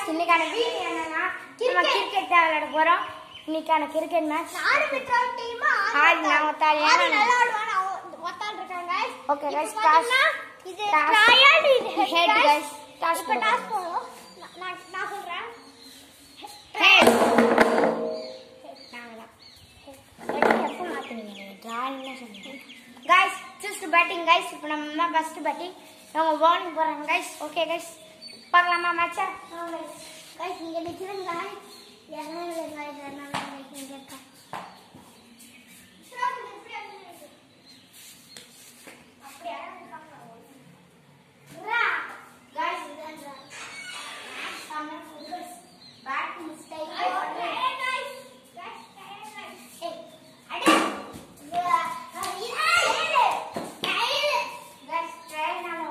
இன்னைக்கான வீடியோ என்னன்னா நம்ம கிரிக்கெட் தான் விளையாட போறோம் இன்னைக்கான கிரிக்கெட் மேட்ச் நாலு பெட்ரோல் டீம் ஆறு நான் ஒத்தாள் ஆறு ஏன்னா நல்லா ஆடுவாங்க ஒத்தாள் இருக்காங்க guys. Okay, இப்போ guys, பாத்தீங்கன்னா, toss. இது Toss. trial, இது head, Head, guys. guys. Toss இப்போ பண்ணுங்க. toss போடுவோம். நான்- நான் நான் சொல்றேன் Hey. நாங்கதான். Batting எப்போ மாத்துனீங்க? Drawing தான் சொன்னீங்க. Guys, just batting, guys. இப்போ நம்ம தான் first batting. நம்ம bowling போறாங்க, guys. Okay, guys. பார்க்கலாமா match அ? Guys, இங்க நிக்கிறேன் guys. யாரும் இல்லை guys, அதனால நான் இங்க இருக்கேன். Guys, இதான் drawing. செம்ம focus. Batting style. ஏய், அடி. Guys, try now.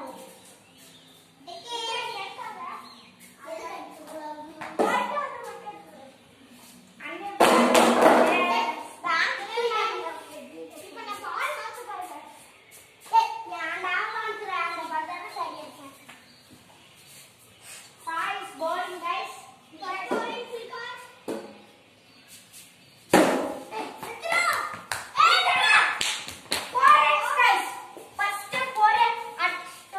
Five bowling, guys. Four runs, guys. First four at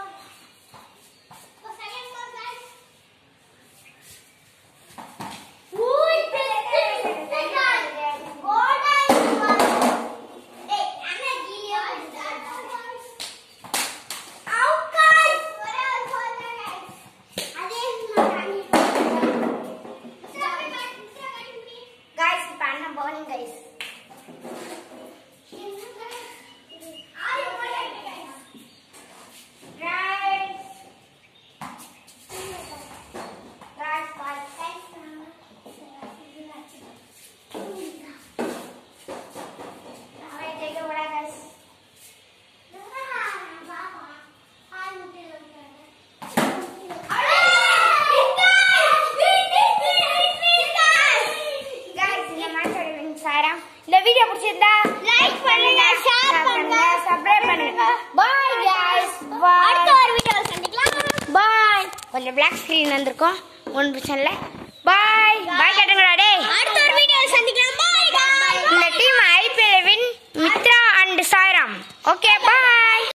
guys, இப்ப அண்ணன் bowling, guys. Right. Right, five. Alright, take it over, guys. Guys, இந்த match ஓட wins ஆயிரம். இந்த வீடியோ பிடிச்சிருந்தா Like பண்ணுங்க, share பண்ணுங்க, சப்ஸ்கிரைப் பண்ணுங்க பாய் guys bye அடுத்த ஒரு வீடியோல சந்திக்கலாம் பாய் கொஞ்சம் பிளாக் ஸ்கிரீன் வந்திருக்கும் ஒன்றும் பிரச்சனை இல்லை பாய் பாய் கேட்டுங்கடா டேய் அடுத்த ஒரு வீடியோல சந்திக்கலாம் பாய் பாய் இந்த team IPL win Mitra and Sairam okay bye